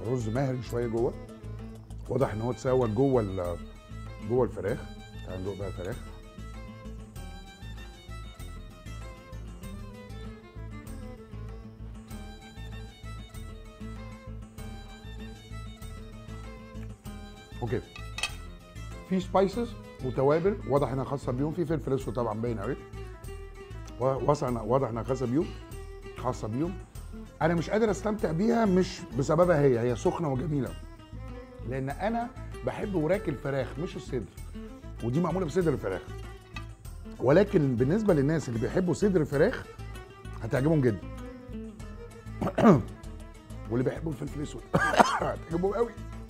رز مهري شويه جوه واضح ان هو اتسوى جوه ال- جوه الفراخ تعال ندوق بقى الفراخ اوكي في سبايسز وتوابل واضح انها خاصه بيهم في فلفل اسود طبعا باين قوي واضح واضح انها خاصه بيهم خاصه بيهم انا مش قادر استمتع بيها مش بسببها هي هي سخنه وجميله لان انا بحب وراك الفراخ مش الصدر ودي معموله بصدر الفراخ ولكن بالنسبه للناس اللي بيحبوا صدر الفراخ هتعجبهم جدا واللي بيحبوا الفلفل الاسود هتعجبهم قوي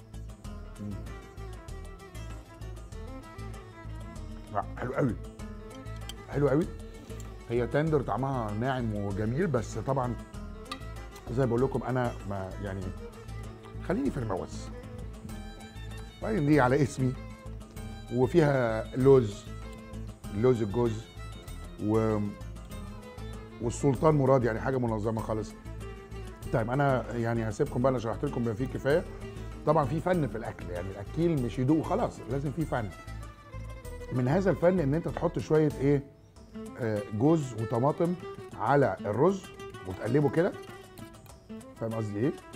لا، حلو قوي حلو قوي هي تندر طعمها ناعم وجميل بس طبعا زي ما بقول لكم انا ما يعني خليني في الموز بعدين دي على اسمي وفيها لوز لوز الجوز و والسلطان مراد يعني حاجه منظمه خالص طيب انا يعني هسيبكم بقى انا شرحت لكم بما فيه كفايه طبعا في فن في الاكل يعني الاكيل مش يدوق خلاص لازم في فن من هذا الفن ان انت تحط شويه ايه آه، جوز وطماطم على الرز وتقلبه كده فاهم قصدي ايه